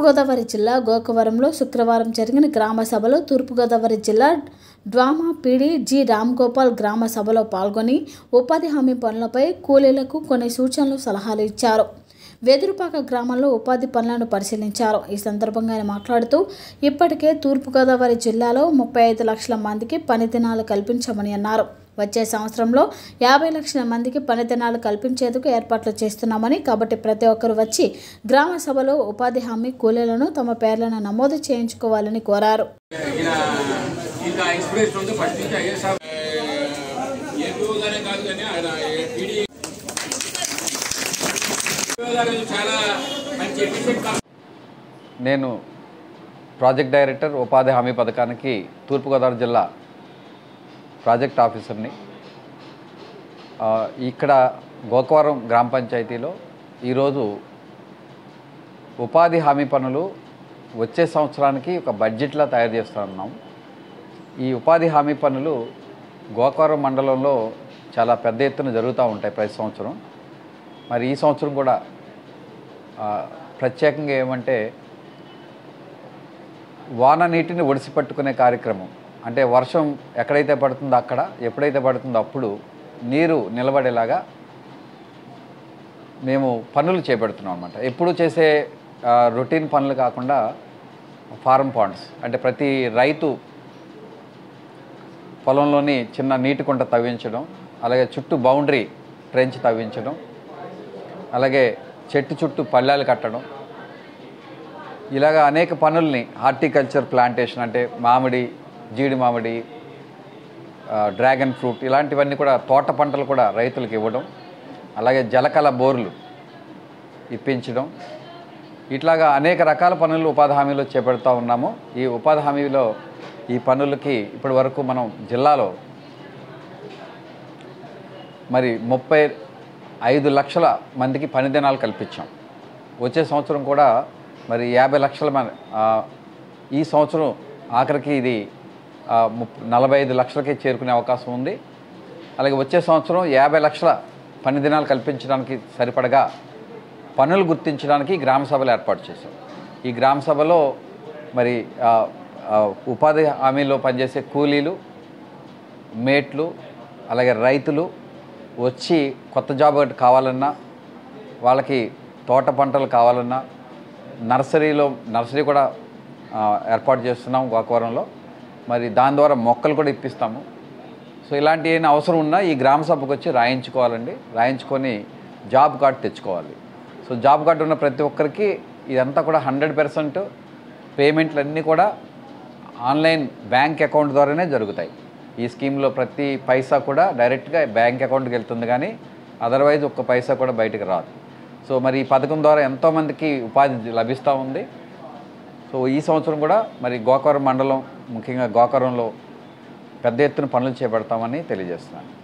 తూర్పుగోదావరి జిల్లా గోకవరంలో శుక్రవారం జరిగిన గ్రామ సభలో తూర్పుగోదావరి జిల్లా డ్వామా పీడి జి రామ్ గోపాల్ గ్రామ సభలో పాల్గొని ఉపాధి హామీ పనులపై కూలీలకు కొన్ని సూచనలు సలహాలు ఇచ్చారు వెదురుపాక గ్రామంలో ఉపాధి పనులను పరిశీలించారు ఈ సందర్భంగా ఆయన మాట్లాడుతూ ఇప్పటికే తూర్పుగోదావరి జిల్లాలో ముప్పై ఐదు లక్షల మందికి పని దినాలు కల్పించమని అన్నారు వచ్చే సంవత్సరంలో యాభై లక్షల మందికి పని దినాలు కల్పించేందుకు ఏర్పాట్లు చేస్తున్నామని కాబట్టి ప్రతి ఒక్కరు వచ్చి గ్రామ సభలో ఉపాధి హామీ కూలీలను తమ పేర్లను నమోదు చేయించుకోవాలని కోరారు ఈయన ఇంకా ఇన్స్పిరేషన్ ఉంది ఫస్ట్ నుంచి అయ్యే సార్ ఏపీగానే కాదు కానీ ఆయన పీడీ చాలా మంచి ఎఫిషియెంట్ నేను ప్రాజెక్ట్ డైరెక్టర్ ఉపాధి హామీ పథకానికి తూర్పుగోదావరి జిల్లా ప్రాజెక్ట్ ఆఫీసర్ని ఆ, ఇక్కడ గోకవరం గ్రామ పంచాయతీలో ఈరోజు ఉపాధి హామీ పనులు వచ్చే సంవత్సరానికి ఒక బడ్జెట్లా తయారు చేస్తున్నాం ఈ ఉపాధి హామీ పనులు గోకవరం మండలంలో చాలా పెద్ద ఎత్తున జరుగుతూ ఉంటాయి ప్రతి సంవత్సరం మరి ఈ సంవత్సరం కూడా ఆ, ప్రత్యేకంగా ఏమంటే వాన నీటిని ఒడిసి పట్టుకునే కార్యక్రమం అంటే వర్షం ఎక్కడైతే పడుతుందో అక్కడ ఎప్పుడైతే పడుతుందో అప్పుడు నీరు నిలబడేలాగా మేము పనులు చేపడుతున్నాం అనమాట ఎప్పుడు చేసే ఆ, రొటీన్ పనులు కాకుండా ఫార్మ్ పాండ్స్ అంటే ప్రతి రైతు పొలంలోని చిన్న నీటి కుంట తవ్వించడం అలాగే చుట్టూ బౌండరీ ట్రెంచ్ తవ్వించడం అలాగే చెట్టు చుట్టూ పళ్ళాలు కట్టడం ఇలాగ అనేక పనుల్ని హార్టికల్చర్ ప్లాంటేషన్ అంటే మామిడి జీడి మామిడి ఆ, డ్రాగన్ ఫ్రూట్ ఇలాంటివన్నీ కూడా తోట పంటలు కూడా రైతులకు ఇవ్వడం అలాగే జలకళ బోర్లు ఇప్పించడం ఇట్లాగా అనేక రకాల పనులు ఉపాధి హామీలో చేపడుతూ ఉన్నాము ఈ ఉపాధి హామీలో ఈ పనులకి ఇప్పటి వరకు మనం జిల్లాలో మరి ముప్పై ఐదు లక్షల మందికి పని దినాలు కల్పించాం వచ్చే సంవత్సరం కూడా మరి యాభై లక్షల మంది ఆ, ఈ సంవత్సరం ఆఖరికి ఇది ఆ, ముప్ నలభై ఐదు లక్షలకి చేరుకునే అవకాశం ఉంది అలాగే వచ్చే సంవత్సరం యాభై లక్షల పని దినాలు కల్పించడానికి సరిపడగా పనులు గుర్తించడానికి గ్రామ సభలు ఏర్పాటు చేశాం ఈ గ్రామ సభలో మరి ఆ, ఆ, ఉపాధి హామీలో పనిచేసే కూలీలు మేట్లు అలాగే రైతులు వచ్చి కొత్త జాబ్ ఒకటి కావాలన్నా వాళ్ళకి తోట పంటలు కావాలన్నా నర్సరీలో నర్సరీ కూడా ఆ, ఏర్పాటు చేస్తున్నాం గోకవరంలో మరి దాని ద్వారా మొక్కలు కూడా ఇప్పిస్తాము సో ఇలాంటి ఏమైనా అవసరం ఉన్నా ఈ గ్రామ సభకు వచ్చి రాయించుకోవాలండి రాయించుకొని జాబ్ కార్డు తెచ్చుకోవాలి సో జాబ్ కార్డు ఉన్న ప్రతి ఒక్కరికి ఇదంతా కూడా హండ్రెడ్ పర్సెంట్ పేమెంట్లు అన్నీ కూడా ఆన్లైన్ బ్యాంక్ అకౌంట్ ద్వారానే జరుగుతాయి ఈ స్కీమ్లో ప్రతి పైసా కూడా డైరెక్ట్గా బ్యాంక్ అకౌంట్కి వెళ్తుంది కానీ అదర్వైజ్ ఒక్క పైసా కూడా బయటకు రాదు సో మరి ఈ పథకం ద్వారా ఎంతోమందికి ఉపాధి లభిస్తూ ఉంది సో ఈ సంవత్సరం కూడా మరి గోకవరం మండలం ముఖ్యంగా గోకవరంలో పెద్ద ఎత్తున పనులు చేపడతామని తెలియజేస్తున్నాను